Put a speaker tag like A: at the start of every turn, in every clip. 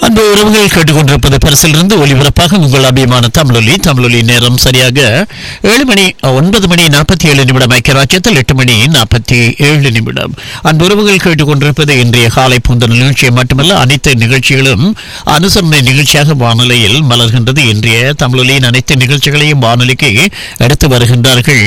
A: அன்பு உறவுகள் கேட்டுக்கொண்டிருப்பது பரிசிலிருந்து ஒலிபரப்பாக உங்கள் அபிமான தமிழொலி தமிழொலி நேரம் சரியாக ஏழு மணி ஒன்பது மணி நாற்பத்தி ஏழு நிமிடம் ஐக்கியராட்சியத்தில் எட்டு மணி நாற்பத்தி ஏழு நிமிடம் அன்பு உறவுகள் கேட்டுக்கொண்டிருப்பது இன்றைய காலை பூந்த நிகழ்ச்சியை மட்டுமல்ல அனைத்து நிகழ்ச்சிகளும் அனுசரணை நிகழ்ச்சியாக வானொலியில் மலர்கின்றது இன்றைய தமிழொலியின் அனைத்து நிகழ்ச்சிகளையும் வானொலிக்கு எடுத்து வருகின்றார்கள்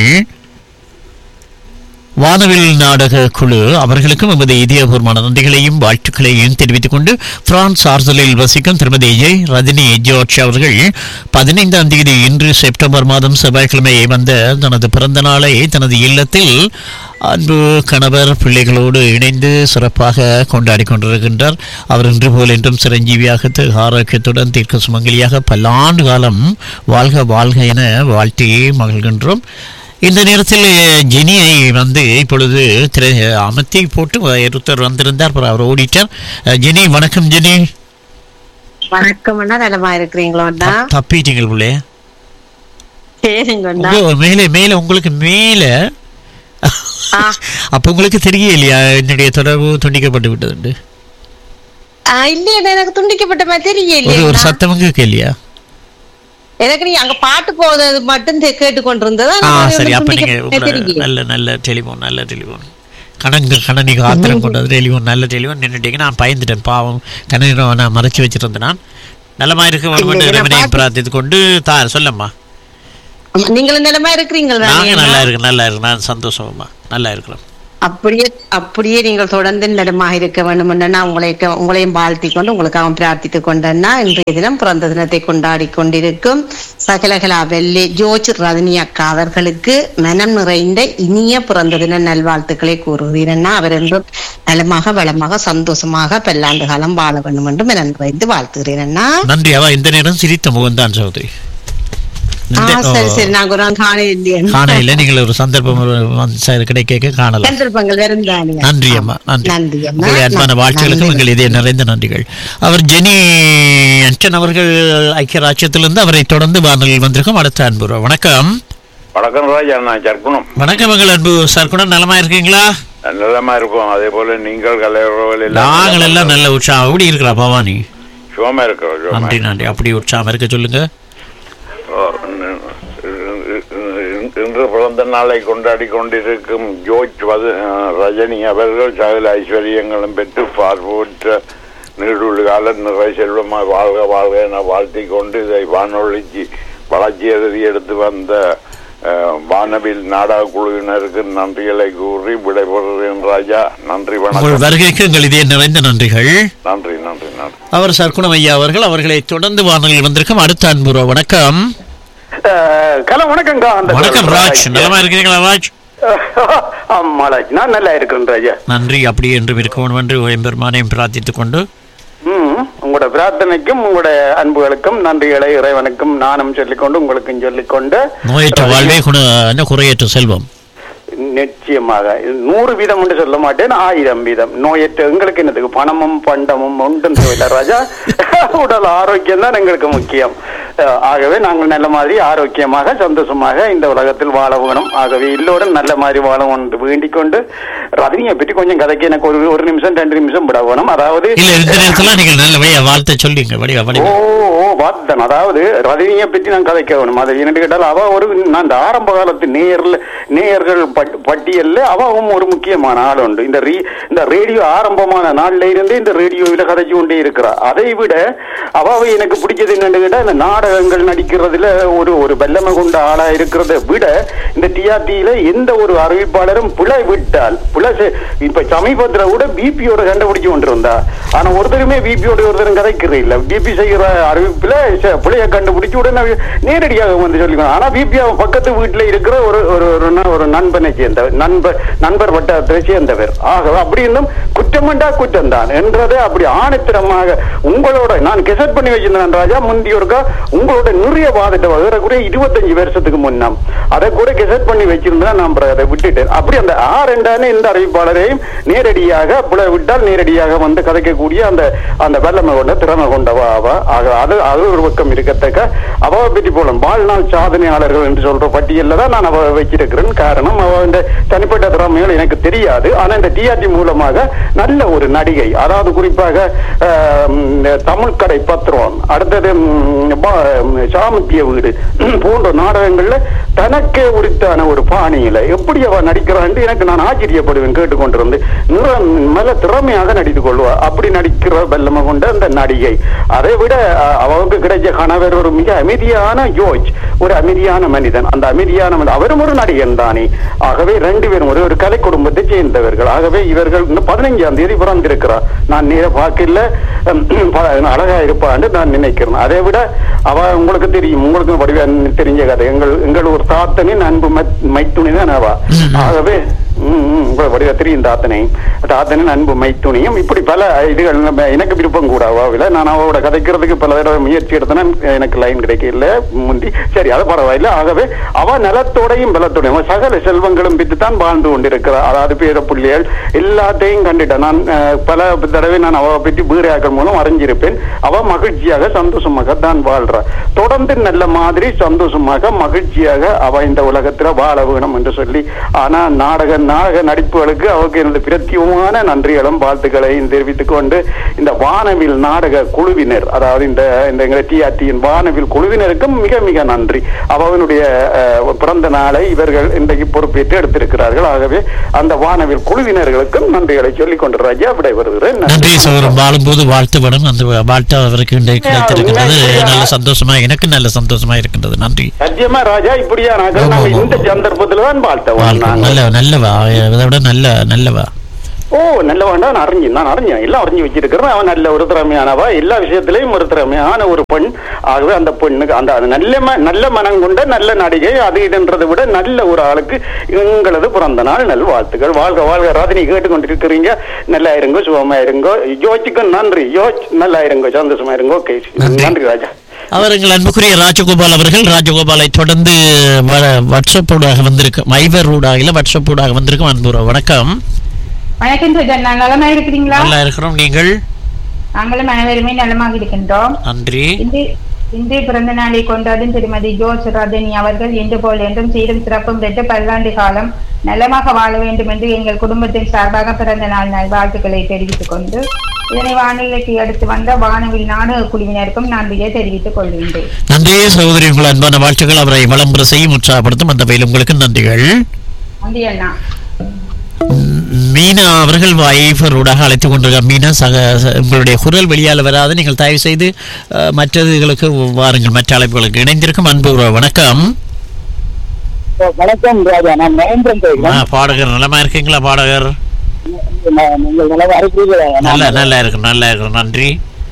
A: வானவில் நாடக குழு அவர்களுக்கும் எமது இதயபூர்வமான நன்றிகளையும் வாழ்த்துக்களையும் தெரிவித்துக் கொண்டு பிரான்ஸ் ஆர்சலில் வசிக்கும் திருமதி ஜெய் ரஜினி ஜோர்ஜ் அவர்கள் பதினைந்தாம் தேதி இன்று செப்டம்பர் மாதம் செவ்வாய்க்கிழமை வந்த தனது பிறந்த நாளை தனது இல்லத்தில் அன்பு கணவர் பிள்ளைகளோடு இணைந்து சிறப்பாக கொண்டாடி கொண்டிருக்கின்றார் அவர் இன்று போல் என்றும் சிரஞ்சீவியாக திரு ஆரோக்கியத்துடன் தீர்க்க சுமங்கலியாக பல்லாண்டு காலம் வாழ்க வாழ்க என வாழ்த்தி மகிழ்கின்றோம் இந்த நேரத்தில் ஜெனியை வந்து இப்பொழுது திரை அமர்த்தி போட்டு ஒருத்தர் வந்திருந்தார் அப்புறம் அவர் ஓடிட்டார் ஜெனி வணக்கம் ஜெனி
B: வணக்கம் அண்ணா நலமா இருக்கிறீங்களோ அண்ணா
A: தப்பிட்டீங்க பிள்ளை
B: சரிங்க அண்ணா
A: உங்க மேலே மேலே உங்களுக்கு மேலே
B: ஆ.
A: அப்போ உங்களுக்கு தெரியலையா என்னுடைய தொடர்பு துண்டிக்கப்பட்டு விட்டதுண்டு
B: ஆ, இல்லையே அண்ணா, எனக்கு துண்டிக்கப்பட்ட மாதிரி
A: ஒரு ஒரு
B: தெரியலையே
A: சத்தமும் கேட்கலையா
B: எனக்கு நீ அங்க பாட்டு போனது மட்டும் தெ- கேட்டுக்கொண்டிருந்ததா
A: ஆ
B: எனக்கு
A: சரி அப்ப நீங்க
B: துண்டிக்கப்பட்ட
A: உங்களை
B: தெரியலையே.
A: நல்ல நல்ல டெலிஃபோன் நல்ல டெலிஃபோன் கணக்கு கணனிக்கு ஆத்திரம் கொண்டது டெலிஃபோன் நல்ல டெலிஃபோன் நின்றுட்டீங்க நான் பயந்துட்டேன் பாவம் கணனிடம் நான் மறைச்சு வச்சிருந்தேன் நான் நல்லமா இருக்க வேண்டும் என்று
B: இல்லை, நான்
A: இறைவனை
B: பாத்து-
A: பிரார்த்தித்து கொண்டு தா சொல்லம்மா
B: ஆமா, நீங்களும் நலமா இருக்கிறீங்களா
A: நாங்க
B: அண்ணா?
A: நல்லா இருக்கு நல்லா இருக்கு நான் சந்தோஷமா நல்லா இருக்கிறோம்
B: அப்படியே அப்படியே நீங்கள் தொடர்ந்து நலமாக இருக்க வேண்டும் என்று உங்களை உங்களையும் வாழ்த்தி கொண்டு உங்களுக்காக பிரார்த்தித்துக் கொண்டேன்னா இன்றைய தினம் பிறந்த தினத்தை கொண்டாடி கொண்டிருக்கும் சகலகலா வெள்ளி ஜோர்ஜ் ரஜினி அக்கா அவர்களுக்கு மனம் நிறைந்த இனிய பிறந்த தின நல்வாழ்த்துக்களை கூறுகிறேன்னா அவர் என்றும் நலமாக வளமாக சந்தோஷமாக பல்லாண்டு காலம் வாழ வேண்டும் என்று மனம் நிறைந்து வாழ்த்துகிறேன்னா
A: நன்றி அவ இந்த நேரம் சிரித்த முகம்தான் சகோதரி இந்த-
B: சரி
A: ஓ,
B: சரி நாங்க ஒரு நாள் காண இல்லையே
A: காண இல்லை நீங்கள் ஒரு சந்தர்ப்பம் ஒரு வந்து சரி, கிடைக்க காணலாம்
B: சந்தர்ப்பங்கள் வருந்தானே
A: நன்றி அம்மா நன்றி
B: நன்றி அம்மா.
A: உங்களுடைய அன்பான
B: நன்றி.
A: வாழ்த்துகளுக்கும் எங்கள் இதய நிறைந்த நன்றிகள் அவர் ஜெனி அன்டன் அவர்கள் ஐக்கிய ராஜ்யத்திலிருந்து அவரை தொடர்ந்து வானொலியில் வந்திருக்கும் அடுத்த அன்பு வணக்கம்
C: வணக்கம் ராஜா நான் சர்க்குணம்
A: வணக்கம் எங்கள் அன்பு சர்க்குணம் நலமா இருக்கீங்களா
C: நல்லமா இருக்கும் அதே போல நீங்கள் கலைவர்கள் எல்லாம்
A: நாங்கள் எல்லாம் நல்ல உற்சாகம் எப்படி இருக்கிறா பவானி
C: சுகமா இருக்கிறோம் சுகமா
A: நன்றி நன்றி அப்படி உற்சாகம் இருக்க சொல்லுங்க
C: ஓ, இன்று- இன்று- இன்று பிறந்த நாளை கொண்டாடி கொண்டிருக்கும் ஜோர்ஜ் வது ரஜினி அவர்கள் சகல ஐஸ்வர்யங்களும் பெற்று பார்வையற்ற நீடுள்ள கால நிறை செல்வமாய் வாழ்க வாழ்க என வாழ்த்திக் கொண்டு இதை வானொலிக்கு வளர்ச்சி எழுதி எடுத்து வந்த அஹ், வானவில் நாடக குழுவினருக்கு நன்றிகளை கூறி விடைபெறுகிறேன் ராஜா நன்றி
A: உங்கள்
C: வணக்கம்
A: வருகைக்கு எங்கள் இதய நிறைந்த நன்றிகள்
C: நன்றி நன்றி நன்றி
A: அவர் சர்க்குணம் ஐயா அவர்கள் அவர்களை தொடர்ந்து வானொலியில் வந்திருக்கும் அடுத்த அன்பு வணக்கம்
D: கலா வணக்கம்க்கா அந்த
A: வணக்கம் ராஜ் நலமா இருக்கிறீங்களா ராஜ்
D: ஆமா ராஜ் நான் நல்லா இருக்கேன் ராஜா
A: நன்றி அப்படி என்றும் இருக்கணும் என்று எம்பெருமானையும் பிரார்த்தித்துக் கொண்டு
D: ம் உங்களோட பிரார்த்தனைக்கும் உங்களோட அன்புகளுக்கும் நன்றிகளை இறைவனுக்கும் நானும் சொல்லிக்கொண்டு உங்களுக்கும் சொல்லிக்கொண்டு
A: நோயற்ற வாழ்வே குண என்ன குறையற்ற செல்வம்
D: நிச்சயமாக இது நூறு வீதம் என்று சொல்ல மாட்டேன் ஆயிரம் வீதம் நோயற்ற எங்களுக்கு என்னதுக்கு பணமும் பண்டமும் ஒன்றும் தேவையில்லை ராஜா உடல் ஆரோக்கியம் தான் எங்களுக்கு முக்கியம் அஹ், ஆகவே நாங்கள் நல்ல மாதிரி ஆரோக்கியமாக சந்தோஷமாக இந்த உலகத்தில் வாழ வேணும் ஆகவே எல்லோரும் நல்ல மாதிரி வாழ என்று வேண்டிக் கொண்டு ரஜினியை பற்றி கொஞ்சம் கதைக்கு எனக்கு ஒரு ஒரு நிமிஷம் ரெண்டு நிமிஷம் விட வேணும் அதாவது
A: இல்ல இந்த நேரத்துல நீங்கள் நல்ல வழியா வாழ்த்தை சொல்லுங்க வடிவா
D: ஓ
A: வடிவா
D: ஓ வார்த்தன் அதாவது ரஜினியை பற்றி நான் கதைக்க வேணும் அது என்னன்னு கேட்டால் அவ ஒரு நான் இந்த ஆரம்ப காலத்து நேயர்ல நேயர்கள் பட்- பட்டியல்ல அவவும் ஒரு முக்கியமான ஆள் உண்டு இந்த ரீ இந்த ரேடியோ ஆரம்பமான நாள்ல இருந்தே இந்த ரேடியோவில் கதைச்சு கொண்டே இருக்கிறா அதை விட அவாவை எனக்கு பிடிச்சது என்னன்னு கேட்டா இந்த நாடகங்கள் நடிக்கிறதுல ஒரு ஒரு வல்லமை கொண்ட ஆளா இருக்கிறத விட இந்த டிஆர்டியில எந்த ஒரு அறிவிப்பாளரும் பிழை விட்டால் பிழை செ- இப்ப சமீபத்துல கூட பிபியோட கண்டுபிடிச்சு கொண்டிருந்தா ஆனா ஒருத்தருமே பிபியோட ஒருத்தரும் கதைக்கிறது இல்ல பிபி செய்கிற அறிவிப்புல ச- பிழைய கண்டுபிடிச்சு உடனே நேரடியாக வந்து சொல்லிக்கணும் ஆனா பிபி பக்கத்து வீட்டுல இருக்கிற ஒரு ஒரு ஒரு ந- ஒரு நண்பனை சேர்ந்தவர் நண்பர் நண்பர் வட்டத்தை சேர்ந்தவர் ஆகவே அப்படி இருந்தும் குற்றமண்டா குற்றம் தான் என்றதை அப்படி ஆணித்தரமாக உங்களோட நான் கெசட் பண்ணி வச்சிருந்தேன் ராஜா முந்தி ஒருக்கா உங்களோட நிறைய வாதிட்ட வேற கூட இருபத்தஞ்சு வருஷத்துக்கு முன்னம் அதை கூட கெசட் பண்ணி வச்சிருந்தா நான் அப்புறம் அதை விட்டுட்டேன் அப்படி அந்த ஆ ரெண்டான இந்த அறிவிப்பாளரையும் நேரடியாக அப்படி விட்டால் நேரடியாக வந்து கதைக்கக்கூடிய அந்த அந்த வல்லமை கொண்ட திறமை கொண்டவா அவ ஆக அது அது ஒரு பக்கம் இருக்கத்தக்க அவவை பற்றி போலும் வாழ்நாள் சாதனையாளர்கள் என்று சொல்ற பட்டியல்ல தான் நான் அவ வச்சிருக்கிறேன் காரணம் அவ இந்த தனிப்பட்ட திறமைகள் எனக்கு தெரியாது ஆனா இந்த டிஆர்டி மூலமாக நல்ல ஒரு நடிகை அதாவது குறிப்பாக ஆஹ், இந்த தமிழ் கடை பத்திரம் அடுத்தது ம், பா- ம், சாமத்திய வீடு போன்ற நாடகங்கள்ல தனக்கே உரித்தான ஒரு பாணியில எப்படி அவ நடிக்கிறான்னு எனக்கு நான் ஆச்சரியப்படுவேன் கேட்டுக்கொண்டிருந்து நிற- நல்ல திறமையாக நடித்து கொள்வா அப்படி நடிக்கிற வல்லமை கொண்ட அந்த நடிகை அதை விட அஹ், அவருக்கு கிடைச்ச கணவர் ஒரு மிக அமைதியான ஜோர்ஜ் ஒரு அமைதியான மனிதன் அந்த அமைதியான மனிதன் அவரும் ஒரு நடிகன் தானே ஆகவே ரெண்டு பேரும் ஒரு ஒரு கலை குடும்பத்தை சேர்ந்தவர்கள் ஆகவே இவர்கள் இன்னும் பதினைஞ்சாம் தேதி பிறந்திருக்கிறார் நான் நேர பார்க்கல ஹம், ப- அழகா இருப்பான்னு நான் நினைக்கிறேன் அதை விட அவ உங்களுக்கு தெரியும் உங்களுக்கு வடிவ தெரிஞ்ச கதை எங்கள் எங்கள் ஒரு தாத்தனின் அன்பு மைத்- மைத்துனி தான் அவ ஆகவே ம், ம், உங்களுக்கு வடிவ தெரியும் தாத்தனை தாத்தனின் அன்பு மைத்துனியும் இப்படி பல இதுகள் நம்ம- எனக்கு விருப்பம் கூட அவாவில நான் அவளோட கதைக்கிறதுக்கு பல தடவை முயற்சி எடுத்தேன் எனக்கு லைன் கிடைக்கல முந்தி சரி அது பரவாயில்ல ஆகவே அவ நலத்தோடையும் பலத்தோடையும் அவ சகல செல்வங்களும் பித்து தான் வாழ்ந்து கொண்டிருக்கிறார் அதாவது பேர புள்ளிகள் எல்லாத்தையும் கண்டுட்டேன் நான் அஹ், பல தடவை நான் அவ பற்றி வீரையாக்கள் மூலம் அறிஞ்சிருப்பேன் அவ மகிழ்ச்சியாக சந்தோஷமாக தான் வாழ்றா தொடர்ந்து நல்ல மாதிரி சந்தோஷமாக மகிழ்ச்சியாக அவ இந்த உலகத்துல வாழ வேணும் என்று சொல்லி ஆனா நாடக நாடக நடிப்புகளுக்கு அவருக்கு எனது பிரத்தியமான நன்றிகளும் வாழ்த்துக்களையும் தெரிவித்துக் கொண்டு இந்த வானவில் நாடக குழுவினர் அதாவது இந்த இந்த எங்களை டிஆர்டியின் வானவில் குழுவினருக்கும் மிக மிக நன்றி அவனுடைய அஹ், பிறந்த நாளை இவர்கள் இன்றைக்கு பொறுப்பேற்று எடுத்திருக்கிறார்கள் ஆகவே அந்த வானவில் குழுவினர்களுக்கும் நன்றிகளை சொல்லிக் கொண்டு ராஜா விடைபெறுகிறேன்
A: நன்றி சகோதரன் வாழும்போது வாழ்த்துப்படும் அந்த வாழ்த்து அவருக்கு இன்றைக்கு கிடைத்திருக்கிறது நல்ல சந்தோஷமா எனக்கு நல்ல சந்தோஷமா இருக்கின்றது நன்றி
D: சத்தியமா ராஜா இப்படியா நாங்கள்
A: ஆமா,
D: நாங்கள்
A: ஆமா,
D: இந்த
A: ஆமா.
D: சந்தர்ப்பத்துல தான் வாழ்த்தோம்
A: வாழ்த்து
D: நாங்கள்
A: நல்ல நல்லவா இதை விட நல்ல நல்லவா
D: ஓ நல்ல வேண்டாம் நான் அறிஞ்சேன் நான் அறிஞ்சேன் எல்லாம் அறிஞ்சு வச்சிருக்கிறேன் அவன் நல்ல ஒரு திறமையானவா எல்லா விஷயத்திலையும் ஒரு திறமையான ஒரு பெண் ஆகவே அந்த பெண்ணுக்கு அந்த அது நல்ல ம- நல்ல மனம் கொண்ட நல்ல நடிகை அது இதுன்றதை விட நல்ல ஒரு ஆளுக்கு எங்களது பிறந்த நாள் நல் வாழ்த்துக்கள் வாழ்க வாழ்க ராதினி கேட்டுக்கொண்டிருக்கிறீங்க நல்லா இருங்கோ சுகமா இருங்கோ யோசிக்கும் நன்றி யோச் நல்லா இருங்கோ சந்தோஷமா இருங்கோ ஓகே
A: நன்றி.
D: நன்றி ராஜா
A: அவர் எங்கள் அன்புக்குரிய ராஜகோபால் அவர்கள் ராஜகோபாலை தொடர்ந்து வ- வாட்ஸ்அப் ஊடாக வந்திருக்கு மைவர் ஊடாக இல்ல வாட்ஸ்அப் ஊடாக வந்திருக்கும் அன்புறவு வணக்கம்
E: வணக்கம் சுஜன் நலமா இருக்கிறீங்களா
A: நல்லா இருக்கிறோம் நீங்கள்
E: நாங்களும் அனைவருமே நலமாக இருக்கின்றோம்
A: நன்றி
E: இன்று இன்று பிறந்த நாளை கொண்டாடும் திருமதி ஜோஸ் ரஜினி அவர்கள் என்று போல் என்றும் சீரும் சிறப்பும் பெற்று பல்லாண்டு காலம் நலமாக வாழ வேண்டும் என்று எங்கள் குடும்பத்தின் சார்பாக பிறந்த நாள் நல்வாழ்த்துக்களை தெரிவித்துக் கொண்டு இதனை வானிலைக்கு அடுத்து வந்த வானவில் நாடக குழுவினருக்கும் நன்றியை தெரிவித்துக் கொள்கின்றேன்
A: நன்றி சகோதரி உங்கள் அன்பான வாழ்த்துக்கள் அவரை விளம்பர செய்யும் உற்சாகப்படுத்தும் அந்த வகையில் உங்களுக்கு நன்றிகள்
E: நன்றி அண்ணா
A: மீனா அவர்கள் வைஃபர் ஊடாக அழைத்துக் கொண்டிருக்கார் மீனா சக ச- உங்களுடைய குரல் வெளியால் வராது நீங்கள் தயவு செய்து அஹ், மற்றதுகளுக்கு வாருங்கள் மற்ற அழைப்புகளுக்கு இணைந்திருக்கும் அன்பு உறவு. வணக்கம்
F: வணக்கம் ராஜா நான் மகேந்திரன்
A: ஆ,
F: பேசுகிறேன்
A: பாடகர் நலமா இருக்கீங்களா பாடகர்
F: நான் நீங்கள் நல்லா இருக்கிறீர்களா
A: நல்லா நல்லா இருக்கு நல்லா இருக்கு நன்றி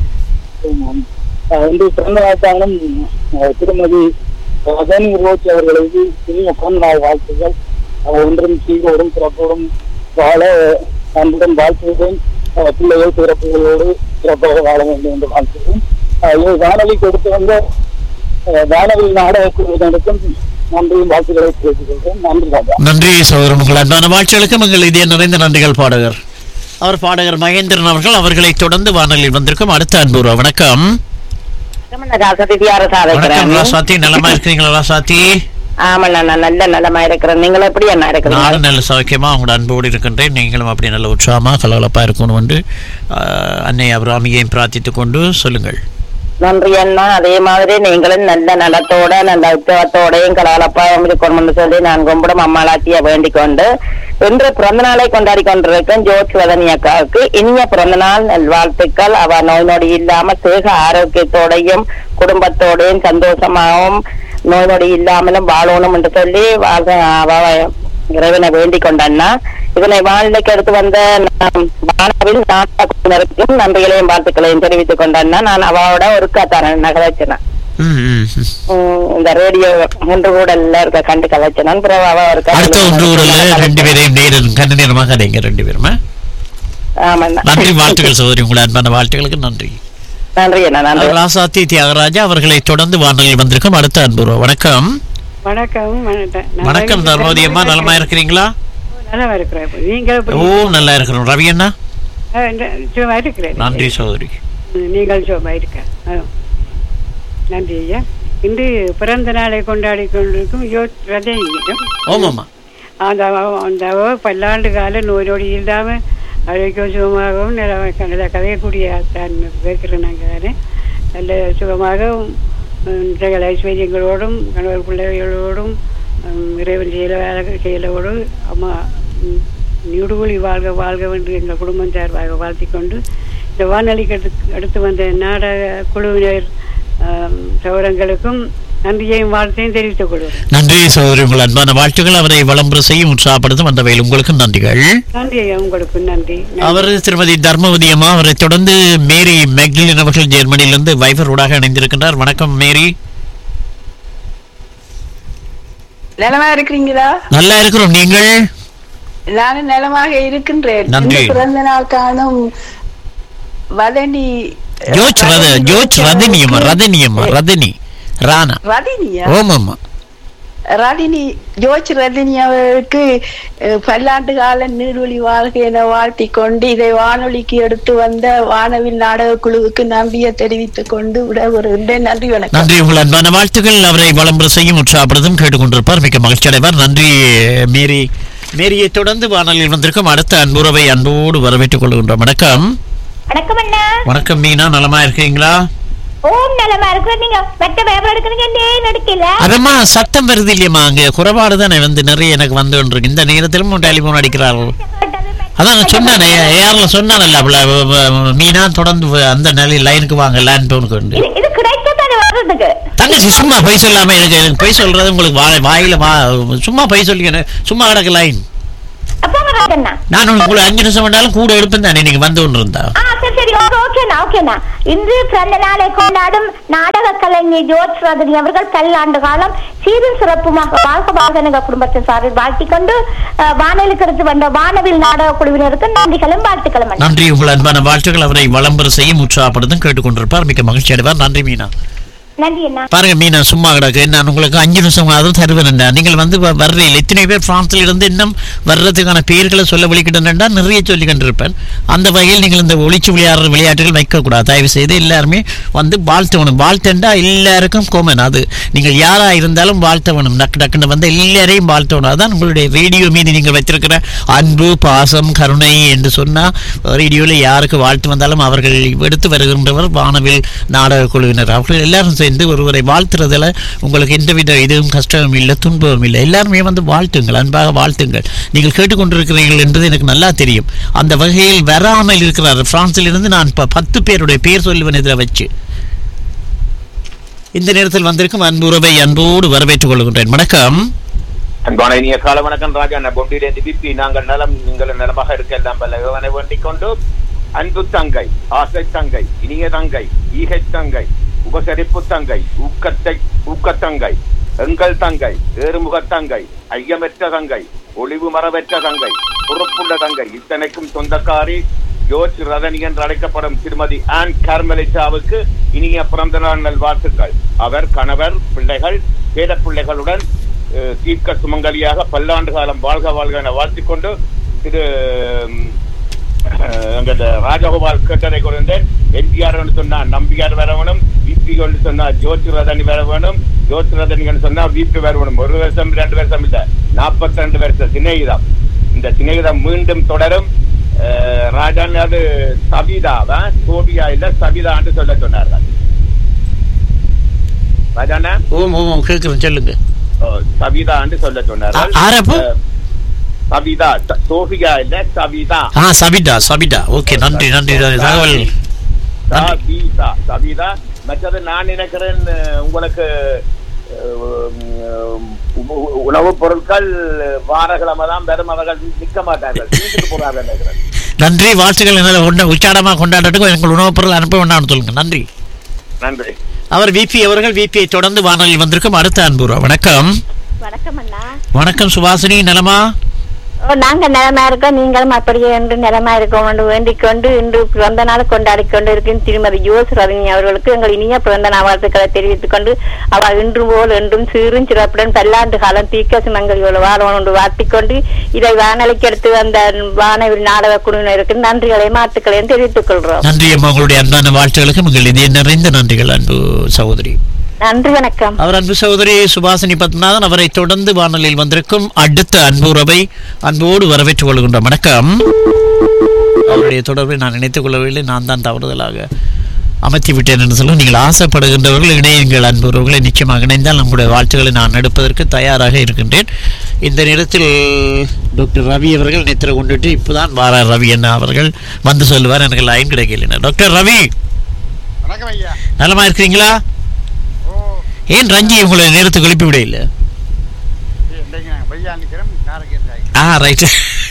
F: அஹ் இன்று பிறந்த நாட்டாலும் திருமதி ரஜினி ரோஜ் அவர்களுக்கு இனிய பிறந்த நாள் வாழ்த்துக்கள் அவர் ஒன்றும் சீரோடும் சிறப்போடும் வாழ அன்புடன் வாழ்த்துகிறேன் அஹ் பிள்ளைகள் சிறப்புகளோடு சிறப்பாக வாழ வேண்டும் என்று வாழ்த்துகிறேன் அஹ் இது வானொலி கொடுத்து வந்த அஹ் வானொலி நாடக குழுவினருக்கும் நன்றியும் வாழ்த்துக்களை பேசுகிறேன் நன்றி ராஜா
A: நன்றி சகோதரன் உங்கள் அன்பான வாழ்த்துகளுக்கு உங்கள் இதய நிறைந்த நன்றிகள் பாடகர் அவர் பாடகர் மகேந்திரன் அவர்கள் அவர்களை தொடர்ந்து வானொலியில் வந்திருக்கும் அடுத்த அன்பு உறவு. வணக்கம் வணக்கம் ராசாத்தி நலமா இருக்கிறீங்களா ராசாத்தி
B: ஆமா நான் நல்ல நலமா இருக்கிறேன் நீங்கள் எப்படி என்ன இருக்கிறீங்க
A: நானும் நல்ல சௌக்கியமா உங்களோட அன்போடு இருக்கின்றேன் நீங்களும் அப்படி நல்ல உற்சாகமா கலகலப்பா இருக்கணும் என்று ஆஹ், அன்னை அபிராமியையும் பிரார்த்தித்துக் கொண்டு சொல்லுங்கள்
B: நன்றி அண்ணா அதே மாதிரி நீங்களும் நல்ல நலத்தோட நல்ல உற்சவத்தோடையும் கலகலப்பாயும் இருக்கணும்னு சொல்லி நான் கும்பிடும் அம்மாளாத்திய வேண்டிக் கொண்டு இன்று பிறந்த நாளை கொண்டாடி கொண்டிருக்கும் ஜோத் வதனி அக்காவுக்கு இனிய பிறந்த நாள் நல்வாழ்த்துக்கள் அவ நோய் நொடி இல்லாம தேக ஆரோக்கியத்தோடையும் குடும்பத்தோடையும் சந்தோஷமாகவும் நோய் நொடி இல்லாமலும் வாழணும் என்று சொல்லி வாழ்க அவ இறைவனை வேண்டிக் கொண்டண்ணா இதனை வானிலைக்கு எடுத்து வந்த நம் வானவில் நாட்டுக்கும் நன்றிகளையும் வாழ்த்துக்களையும் தெரிவித்துக் கொண்டண்ணா நான் அவளோட ஒரு கத்தாரன் நகலச்சினேன்
A: ம், ம், ம்.
B: இந்த ரேடியோ ஒன்று கூடல்ல இருக்க கண்டு கலைச்சனன் பிறகு அவ ஒரு
A: அடுத்த ஒன்று ஊரில் ரெண்டு பேரையும் நேரில் கண்டு நேரமாக கதைங்க ரெண்டு பேருமா
B: ஆமாண்ணா
A: நன்றி வாழ்த்துக்கள் சகோதரி உங்கள் அன்பான வாழ்த்துக்களுக்கு நன்றி
B: நன்றி அண்ணா நன்றி
A: ராசாத்தி தியாகராஜா அவர்களை தொடர்ந்து வானொலியில் வந்திருக்கும் அடுத்த அன்பு வணக்கம்
G: வணக்கம் வணக்கம். நல்லா
A: வணக்கம்
G: இருக்கிறேன்.
A: தர்மவதி அம்மா நலமா இருக்கிறீங்களா
G: நல்லா இருக்கிறேன் இப்ப. நீங்க எப்படி?
A: ஓ நல்லா இருக்கிறோம் ரவி அண்ணா
G: ஆ, இந்த- சும்மா இருக்கிறேன்
A: நன்றி சகோதரி
G: ம், நீங்கள் சும்மா இருக்க ஆ. நன்றி ஐயா இன்று பிறந்த நாளை கொண்டாடி கொண்டிருக்கும் யோ ரஜினியும்
A: ஓமாம்மா
G: அந்த அந்த பல்லாண்டு கால நோய் நொடி இல்லாம ஆரோக்கிய சுகமாகவும் நல்ல நல்ல கதையக்கூடிய தான் கேட்கிறேன் நாங்கள் தானே நல்ல சுகமாகவும் ம், சகல ஐஸ்வர்யங்களோடும் கணவர் பிள்ளைகளோடும் ம், இறைவன் செயல செயலோடு அம்மா ம், நீடுகொழி வாழ்க வாழ்க என்று எங்கள் குடும்பம் சார்பாக வாழ்த்திக் கொண்டு இந்த வானொலிக்கு அடுத்து அடுத்து வந்த நாடக குழுவினர் ஆம், சௌரங்களுக்கும் நன்றியையும் வாழ்த்தையும் தெரிவித்துக் கொள்கிறேன்
A: நன்றி சகோதரி உங்கள் அன்பான வாழ்த்துக்கள் அவரை வளம்புற செய்யும் உற்சாகப்படுத்தும் அந்த வகையில் உங்களுக்கு நன்றிகள்
G: நன்றி ஐயா உங்களுக்கு நன்றி நன்றி.
A: அவர் திருமதி தர்மவதி அம்மா அவரை தொடர்ந்து மேரி மெக்லின் அவர்கள் ஜெர்மனியிலிருந்து வைபரோடாக இணைந்திருக்கின்றார் வணக்கம் மேரி
H: நலமா இருக்கிறீங்களா
A: நல்லா இருக்கிறோம் நீங்கள்
H: நானும் நலமாக இருக்கின்றேன்
A: நன்றி.
H: இந்த பிறந்த நாள் காணும் வதனி
A: ஜோச் ரத ஜோச் ரதனியம்மா ரதனியம்மா ரதனி ராணா
H: ரதினியா
A: ஓமாம்மா
H: ரதினி ஜோச் ரதினி அவருக்கு அஹ், பல்லாண்டு கால நீர்வழி வாழ்க என வாழ்த்தி கொண்டு இதை வானொலிக்கு எடுத்து வந்த வானவில் நாடக குழுவுக்கு நன்றியை தெரிவித்துக் கொண்டு விடைபெறுகின்றேன் நன்றி வணக்கம்
A: நன்றி உங்கள் அன்பான வாழ்த்துக்கள் அவரை வளம்புற செய்யும் உற்சாகப்படுத்தும் கேட்டுக்கொண்டிருப்பார் மிக்க மகிழ்ச்சி அடைவார் நன்றி மேரி மேரியை தொடர்ந்து வானொலியில் வந்திருக்கும் அடுத்த அன்புறவை அன்போடு வரவேற்றுக் கொள்கின்றோம் வணக்கம்
I: வணக்கம் அண்ணா
A: வணக்கம் மீனா நலமா இருக்கீங்களா
I: ஓம் நலமா இருக்கிற நீங்க மற்ற பேப்பர் எடுக்கிறீங்க ஏன் எடுக்கல
A: அதம்மா சத்தம் வருது இல்லையம்மா அங்க குறைபாடு தானே வந்து நிறைய எனக்கு வந்து கொண்டிருக்கு இந்த நேரத்திலும் டெலிபோன் அடிக்கிறார்கள் அதான் நான் சொன்னானே ஏஆர்ல சொன்னானல்ல அவள வ- வ- மீனா தொடர்ந்து வ- அந்த நிலை லைனுக்கு வாங்க லேண்ட் டவுனுக்கு வந்து
I: இது இது கிடைக்கத்தானே வர்றதுக்கு
A: தங்கச்சி சும்மா பொய் சொல்லாம எனக்கு எனக்கு பொய் சொல்றது உங்களுக்கு வா- வாயில வா சும்மா பொய் சொல்லி சும்மா கிடக்கு லைன்
I: அப்போ வராதண்ணா
A: நான் உங்களுக்கு அஞ்சு நிமிஷம் வேண்டாலும் கூட எடுப்பேன் தானே நீங்க வந்து கொண்டு இருந்தா
I: ஆ சரி சரி ஓகே ஓகேண்ணா ஓகேண்ணா இன்று பிறந்த நாளை கொண்டாடும் நாடக கலைஞர் ஜோர்ஜ் ரஜினி அவர்கள் பல்லாண்டு காலம் சீரும் சிறப்புமாக வாழ்க வாழ்க எங்கள் குடும்பத்தின் சார்பில் வாழ்த்திக் கொண்டு அஹ், வானொலிக்கு எடுத்து வந்த வானவில் நாடக குழுவினருக்கு நன்றிகளும் வாழ்த்துக்களும் அண்ணா.
A: நன்றி உங்கள் அன்பான வாழ்த்துக்கள் அவரை வளம்பெற செய்யும் உற்சாகப்படுத்தும் கேட்டுக்கொண்டிருப்பார் மிக்க மகிழ்ச்சி அடைவார் நன்றி மீனா
I: நன்றி அண்ணா
A: பாருங்க மீனா சும்மா கிடக்கு நான் உங்களுக்கு அஞ்சு நிமிஷம் அதுவும் தருவேன்டா நீங்கள் வந்து வ- வர்றீங்க எத்தனை பேர் பிரான்ஸ்ல இருந்து இன்னும் வர்றதுக்கான பேர்களை சொல்ல வலிக்கிட்டா நிறைய சொல்லி கண்டிருப்பேன் அந்த வகையில் நீங்கள் இந்த ஒளிச்சு விளையாடுற விளையாட்டுகள் வைக்கக்கூடாது தயவு செய்து எல்லாருமே வந்து வாழ்த்தணும் வாழ்த்தண்டா எல்லாருக்கும் கோமன் அது நீங்கள் யாரா இருந்தாலும் வாழ்த்த வேணும் டக்கு டக்குன்னு வந்து எல்லாரையும் வாழ்த்தணும் அதான் உங்களுடைய ரேடியோ மீது நீங்கள் வைத்திருக்கிற அன்பு பாசம் கருணை என்று சொன்னா ரேடியோவில் யாருக்கு வாழ்த்து வந்தாலும் அவர்கள் எடுத்து வருகின்றவர் வானவில் நாடக குழுவினர் அவர்கள் எல்லாரும் சேர்ந்து ஒருவரை வாழ்த்துறதுல உங்களுக்கு எந்தவித இதுவும் கஷ்டமும் இல்லை துன்பமும் இல்லை எல்லாருமே வந்து வாழ்த்துங்கள் அன்பாக வாழ்த்துங்கள் நீங்கள் கேட்டுக்கொண்டிருக்கிறீர்கள் என்பது எனக்கு நல்லா தெரியும் அந்த வகையில் வராமல் இருக்கிறார் பிரான்சில் இருந்து நான் ப- பத்து பேருடைய பேர் சொல்லுவேன் இதில் வச்சு இந்த நேரத்தில் வந்திருக்கும் அன்பு உறவை அன்போடு வரவேற்றுக் கொள்கின்றேன் வணக்கம்
J: அன்பான இனிய கால வணக்கம் ராஜா நான் பொண்டியிலேருந்து பிபி நாங்கள் நலம் நீங்கள் நலமாக இருக்க எல்லாம் பல்லவனை வேண்டிக் கொண்டு அன்பு தங்கை ஆசை தங்கை இனிய தங்கை ஈகை தங்கை உபசரிப்பு தங்கை ஊக்கத்தை ஊக்கத்தங்கை எங்கள் தங்கை ஏறுமுக தங்கை ஐயமற்ற தங்கை ஒளிவு மரபற்ற தங்கை பொறுப்புள்ள தங்கை இத்தனைக்கும் சொந்தக்காரி ஜோர்ஜ் ரதனி என்று அழைக்கப்படும் திருமதி ஆன் கார்மெலிசாவுக்கு இனிய பிறந்த நாள் நல்வாழ்த்துக்கள் அவர் கணவர் பிள்ளைகள் பேர பிள்ளைகளுடன் அஹ், தீர்க்க சுமங்கலியாக பல்லாண்டு காலம் வாழ்க வாழ்க என வாழ்த்திக் கொண்டு திரு ம், அஹ், அங்க இந்த ராஜகோபால் கேட்டதை கொடுத்தேன் என்டிஆர் சொன்னா நம்பியார் வர வேணும் விபி சொன்னா ஜோதி ரதனி வர வேணும் ஜோதி ரதனி சொன்னா விபி வர வேணும் ஒரு வருஷம் ரெண்டு வருஷம் இல்ல நாற்பத்தி ரெண்டு வருஷம் சிநேகிதம் இந்த சிநேகிதம் மீண்டும் தொடரும் அஹ், ராஜான் அது சபிதாவா சோபியா இல்ல சபிதான்னு சொல்ல சொன்னார்கள் ராஜாண்ணா
A: ஓம் ஓம் ஓம் கேட்குறேன் சொல்லுங்க
J: சவிதான்னு சொல்ல சொன்னார்கள்
A: ஆ- ஆரப்பு?
J: அஹ், சவிதா ச- சோபியா இல்ல சவிதா
A: ஆ சபிடா சபிடா ஓகே நன்றி நன்றி தகவல்
J: சவிதா சவிதா மற்றது நான் நினைக்கிறேன் அஹ், உங்களுக்கு அஹ், உ- உணவுப் பொருட்கள் வாரக்கிழமை தான் பெரும் அவர்கள் நிற்க மாட்டார்கள் வீட்டுக்கு போறார்கள் நினைக்கிறேன்
A: நன்றி வாழ்த்துக்கள் என்னால் ஒன்று உச்சாடமாக கொண்டாடுறதுக்கும் எங்கள் உணவுப் பொருள் அனுப்ப வேண்டாம்னு சொல்லுங்க நன்றி
J: நன்றி
A: அவர் விபி அவர்கள் விபியை தொடர்ந்து வானொலியில் வந்திருக்கும் அடுத்த அன்புறா வணக்கம்
I: வணக்கம் அண்ணா
A: வணக்கம் சுபாசினி நலமா
I: ஓ, நாங்க நிலமா இருக்கோம் நீங்களும் அப்படியே என்று நிலமா இருக்கோம் என்று வேண்டிக் கொண்டு இன்று பிறந்த நாள் கொண்டாடி கொண்டு இருக்கும் திருமதி யோஸ் ரவினி அவர்களுக்கு எங்கள் இனிய பிறந்த நாள் வாழ்த்துக்களை தெரிவித்துக் கொண்டு அவள் இன்று போல் என்றும் சீரும் சிறப்புடன் பல்லாண்டு காலம் தீக்க சுமங்கலியோடு வாழணும் என்று வாழ்த்திக் கொண்டு இதை வானொலிக்கு எடுத்து வந்த வானவில் நாடக குழுவினருக்கு நன்றிகளையும் வாழ்த்துக்களையும் தெரிவித்துக் கொள்கிறோம்
A: நன்றி அம்மா உங்களுடைய அன்பான வாழ்த்துகளுக்கு உங்கள் இதய நிறைந்த நன்றிகள் அன்பு சகோதரி
I: நன்றி வணக்கம்
A: அவர் அன்பு சகோதரி சுபாசினி பத்மநாதன் அவரை தொடர்ந்து வானொலியில் வந்திருக்கும் அடுத்த அன்பு உறவை அன்போடு வரவேற்றுக் கொள்கின்றோம் வணக்கம் அவருடைய தொடர்பை நான் நினைத்துக் கொள்ளவில்லை நான் தான் தவறுதலாக அமர்த்தி விட்டேன் என்று சொல்ல நீங்கள் ஆசைப்படுகின்றவர்கள் இணையுங்கள் அன்பு உறவுகளை நிச்சயமாக இணைந்தால் நம்முடைய வாழ்த்துக்களை நான் எடுப்பதற்கு தயாராக இருக்கின்றேன் இந்த நேரத்தில் டாக்டர் ரவி அவர்கள் நித்திர கொண்டுட்டு இப்போதான் வாரார் ரவி என்ன அவர்கள் வந்து சொல்லுவார் எனக்கு லைன் கிடைக்கல டாக்டர் ரவி
K: வணக்கம் ஐயா
A: நலமா இருக்கிறீங்களா ஏன் ரஞ்சி உங்களை நேரத்துக்கு எழுப்பி விட இல்லை
K: இன்றைக்கு நாங்கள் பையா நிற்கிறோம் காரக்கேட்டாய்
A: ஆ ரைட்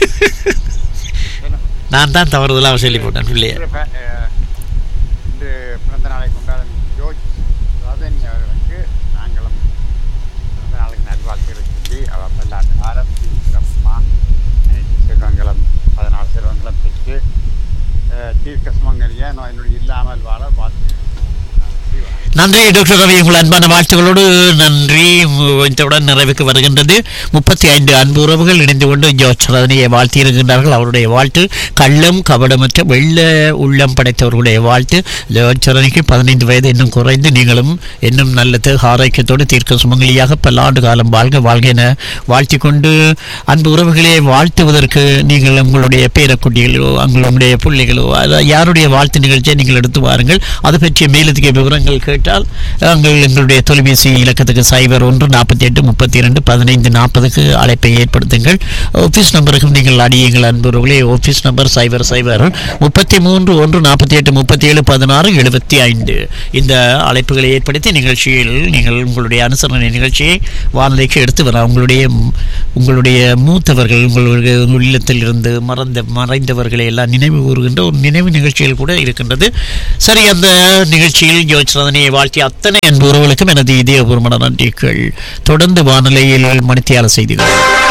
A: நான் தான் தவறுதலாக சொல்லி போட்டேன் பிள்ளைய
K: இன்று பிறந்த நாளை கொண்டாடும் ஜோர்ஜ் ரதனி அவர்களுக்கு நாங்களும் பிறந்த நாளுக்கு நல்வாழ்த்துக்களை சொல்லி அவர் பல்லாண்டு காலம் சிறப்புமா அனைத்து செல்வங்களும் பதினாலு செல்வங்களும் பெற்று அஹ், தீர்க்க சுமங்கலிய நோய் நொடி இல்லாமல் வாழ வாழ்த்து
A: நன்றி டாக்டர் ரவி உங்கள் அன்பான வாழ்த்துக்களோடு நன்றி இத்துடன் நிறைவுக்கு வருகின்றது முப்பத்தி ஐந்து அன்பு உறவுகள் இணைந்து கொண்டு ஜோர்ஜ் ரதனியை வாழ்த்தியிருக்கின்றார்கள் அவருடைய வாழ்த்து கள்ளம் கபடமற்ற வெள்ள உள்ளம் படைத்தவர்களுடைய வாழ்த்து ஜோர்ஜ் ரதனிக்கு பதினைந்து வயது இன்னும் குறைந்து நீங்களும் இன்னும் நல்ல தேக ஆரோக்கியத்தோடு தீர்க்க சுமங்கலியாக பல ஆண்டு காலம் வாழ்க வாழ்க என வாழ்த்திக் கொண்டு அன்பு உறவுகளே வாழ்த்துவதற்கு நீங்கள் உங்களுடைய பேரக்குட்டிகளோ உங்களுடைய பிள்ளைகளோ அதாவது யாருடைய வாழ்த்து நிகழ்ச்சியை நீங்கள் எடுத்து வாருங்கள் அது பற்றிய மேலதிக விவரங்கள் கேட்டால் நாங்கள் எங்களுடைய தொலைபேசி இலக்கத்துக்கு சைபர் ஒன்று நாற்பத்தி எட்டு முப்பத்தி இரண்டு பதினைந்து நாற்பதுக்கு அழைப்பை ஏற்படுத்துங்கள் ஆஃபீஸ் நம்பருக்கும் நீங்கள் அடியுங்கள் அன்புறவுகளே ஆஃபீஸ் நம்பர் சைபர் சைபர் முப்பத்தி மூன்று ஒன்று நாற்பத்தி எட்டு முப்பத்தி ஏழு பதினாறு எழுபத்தி ஐந்து இந்த அழைப்புகளை ஏற்படுத்தி நிகழ்ச்சியில் நீங்கள் உங்களுடைய அனுசரணை நிகழ்ச்சியை வானொலிக்கு எடுத்து வர உங்களுடைய உங்களுடைய மூத்தவர்கள் உங்களுடைய இல்லத்தில் இருந்து மறந்த மறைந்தவர்களை எல்லாம் நினைவு கூறுகின்ற ஒரு நினைவு நிகழ்ச்சிகள் கூட இருக்கின்றது சரி அந்த நிகழ்ச்சியில் ஜோதிச் ரதனியை வாழ்த்திய அத்தனை அன்பு உறவுகளுக்கும் எனது இதயபூர்வமான நன்றிகள் தொடர்ந்து வானொலியில் மணித்தியால செய்திகள்